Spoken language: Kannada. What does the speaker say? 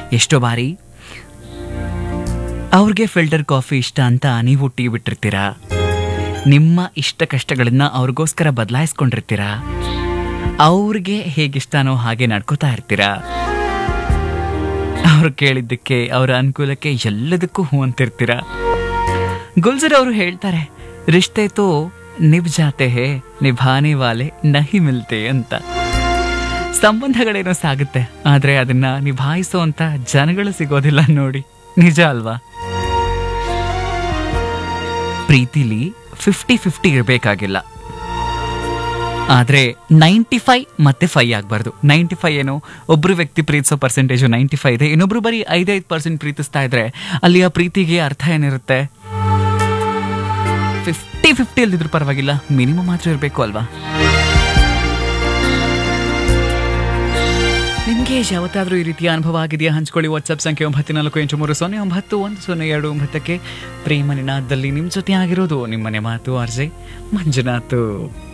ಎಷ್ಟೋ ಬಾರಿ ಅವ್ರಿಗೆ ಫಿಲ್ಟರ್ ಕಾಫಿ ಇಷ್ಟ ಅಂತ ನೀವು ಟೀ ಬಿಟ್ಟಿರ್ತೀರಾ ನಿಮ್ಮ ಇಷ್ಟ ಕಷ್ಟಗಳನ್ನ ಅವ್ರಿಗೋಸ್ಕರ ಬದಲಾಯಿಸ್ಕೊಂಡಿರ್ತೀರಾ ಅವ್ರಿಗೆ ಹೇಗಿಷ್ಟನೋ ಹಾಗೆ ನಡ್ಕೋತಾ ಇರ್ತೀರಾ ಅವ್ರು ಕೇಳಿದ್ದಕ್ಕೆ ಅವರ ಅನುಕೂಲಕ್ಕೆ ಎಲ್ಲದಕ್ಕೂ ಹೂ ಅಂತಿರ್ತೀರಾ ಗುಲ್ಜರ್ ಅವರು ಹೇಳ್ತಾರೆ ರಿಶ್ತೆ ತೋ ನಿಭ್ ಜಾತೆ ಹೇ ನಿಭಾನೆ ವಾಲೆ ನಹಿ ಮಿಲ್ತೆ ಅಂತ ಸಂಬಂಧಗಳೇನೋ ಸಾಗುತ್ತೆ ಆದ್ರೆ ಅದನ್ನ ನಿಭಾಯಿಸುವಂತ ಜನಗಳು ಸಿಗೋದಿಲ್ಲ ನೋಡಿ ನಿಜ ಅಲ್ವಾ ಪ್ರೀತಿಲಿ ಫಿಫ್ಟಿ ಫಿಫ್ಟಿ ಇರಬೇಕಾಗಿಲ್ಲ ಆದ್ರೆ ನೈಂಟಿ ಫೈವ್ ಮತ್ತೆ ಫೈವ್ ಆಗಬಾರ್ದು ನೈಂಟಿ ಫೈವ್ ಏನು ಒಬ್ರು ವ್ಯಕ್ತಿ ಪ್ರೀತಿಸೋ ಪರ್ಸೆಂಟೇಜು ನೈಂಟಿ ಫೈವ್ ಇದೆ ಇನ್ನೊಬ್ರು ಬರೀ ಐದೈದು ಪರ್ಸೆಂಟ್ ಪ್ರೀತಿಸ್ತಾ ಇದ್ರೆ ಅಲ್ಲಿ ಆ ಪ್ರೀತಿಗೆ ಅರ್ಥ ಏನಿರುತ್ತೆ ಫಿಫ್ಟಿ ಫಿಫ್ಟಿ ಅಲ್ಲಿದ್ರು ಪರವಾಗಿಲ್ಲ ಮಿನಿಮಮ್ ಮಾತ್ರ ಇರಬೇಕು ಅಲ್ವಾ ನಿಮಗೆ ಯಾವತ್ತಾದ್ರೂ ಈ ರೀತಿಯ ಅನುಭವ ಆಗಿದೆಯಾ ಹಂಚ್ಕೊಳ್ಳಿ ವಾಟ್ಸ್ಆಪ್ ಸಂಖ್ಯೆ ಒಂಬತ್ತು ನಾಲ್ಕು ಎಂಟು ಮೂರು ಸೊನ್ನೆ ಒಂಬತ್ತು ಒಂದು ಸೊನ್ನೆ ಎರಡು ಒಂಬತ್ತಕ್ಕೆ ಪ್ರೇಮ ನಿನಾದದಲ್ಲಿ ನಿಮ್ಮ ಜೊತೆ ಆಗಿರೋದು ನಿಮ್ಮನೆ ಮಾತು ಆರ್ಜೆ ಮಂಜುನಾಥ್